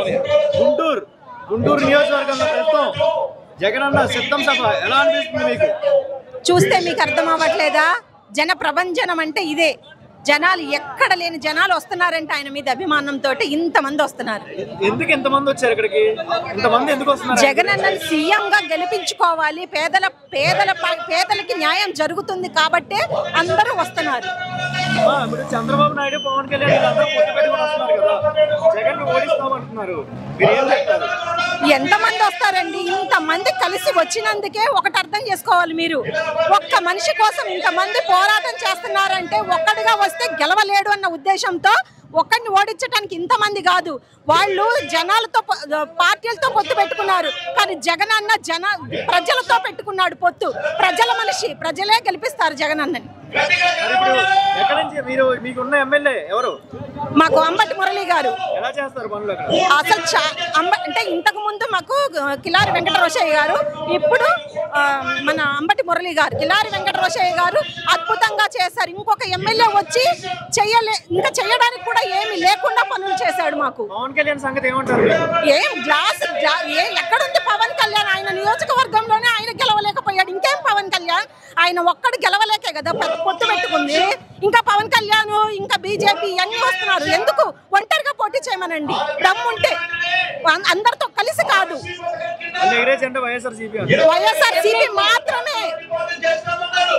గుంటూరు గుంటూరు నియోజకవర్గంలో ప్రస్తుతం జగనన్న సిద్ధం సభ ఎలా అనిపిస్తుంది మీకు చూస్తే మీకు అర్థం అవ్వట్లేదా జన ప్రభంజనం అంటే ఇదే జనాలు ఎక్కడ లేని జనాలు వస్తున్నారంటే ఆయన మీద అభిమానంతో ఇంతమంది వస్తున్నారు ఎందుకు ఎంతమంది వచ్చారు ఇక్కడికి ఇంతమంది ఎందుకు వస్తున్నారు జగనన్నని సీఎం గా గెలిపించుకోవాలి పేదల పేదల ప- పేదలకి న్యాయం జరుగుతుంది కాబట్టే అందరూ వస్తున్నారు ఆ, ఇప్పుడు చంద్రబాబు నాయుడు పవన్ కళ్యాణ్ వీళ్ళందరూ పొత్తు పెట్టుకొని వస్తున్నారు కదా జగన్ ఓడిస్తామంటున్నారు మీరు ఏం చెప్తారు ఎంతమంది వస్తారండి ఇంతమంది కలిసి వచ్చినందుకే ఒకటి అర్థం చేసుకోవాలి మీరు ఒక్క మనిషి కోసం ఇంతమంది పోరాటం చేస్తున్నారంటే ఒక్కడిగా వస్తే గెలవలేడు అన్న ఉద్దేశంతో ఒక్కడిని ఓడించడానికి ఇంతమంది కాదు వాళ్ళు జనాలతో పొ- పార్టీలతో పొత్తు పెట్టుకున్నారు కానీ జగన్ అన్న జన ప్రజలతో పెట్టుకున్నాడు పొత్తు ప్రజల మనిషి ప్రజలే గెలిపిస్తారు జగన్ అన్నని మరి ఇప్పుడు ఎక్కడి నుంచి మీరు మీకున్న ఎమ్మెల్యే ఎవరు మాకు అంబటి మురళి గారు ఎలా చేస్తారు పనులు అక్కడ అసలు చా- అంబ అంటే ఇంతకు ముందు మాకు ఆ, కిలారి వెంకటరోషయ్య గారు ఇప్పుడు ఆ, మన అంబటి మురళి గారు కిలారి వెంకటరోషయ్య గారు అద్భుతంగా చేశారు ఇంకొక ఎమ్మెల్యే వచ్చి చెయ్యలే ఇంకా చేయడానికి కూడా ఏమీ లేకుండా పనులు చేశాడు మాకు పవన్ కళ్యాణ్ సంగతి ఏమంటారు మీరు ఏం గ్లాస్ గ్లా- ఏ ఎక్కడుంది పవన్ కళ్యాణ్ ఆయన నియోజకవర్గంలోనే ఆయన గెలవలేకపోయాడు ఇంకేం పవన్ కళ్యాణ్ ఆయన ఒక్కడు గెలవలేకే కదా పెద్ద పొత్తు పెట్టుకుంది ఇంకా పవన్ కళ్యాణ్ ఇంకా బీజేపీ అన్ని వస్తున్నారు ఎందుకు ఒంటరిగా పోటీ చేయమనండి దమ్ముంటే అం- అందరితో కలిసి కాదు వాళ్ళు ఎగిరేసి అంటే వైఎస్ఆర్ సిపి వైఎస్ఆర్ మాత్రమే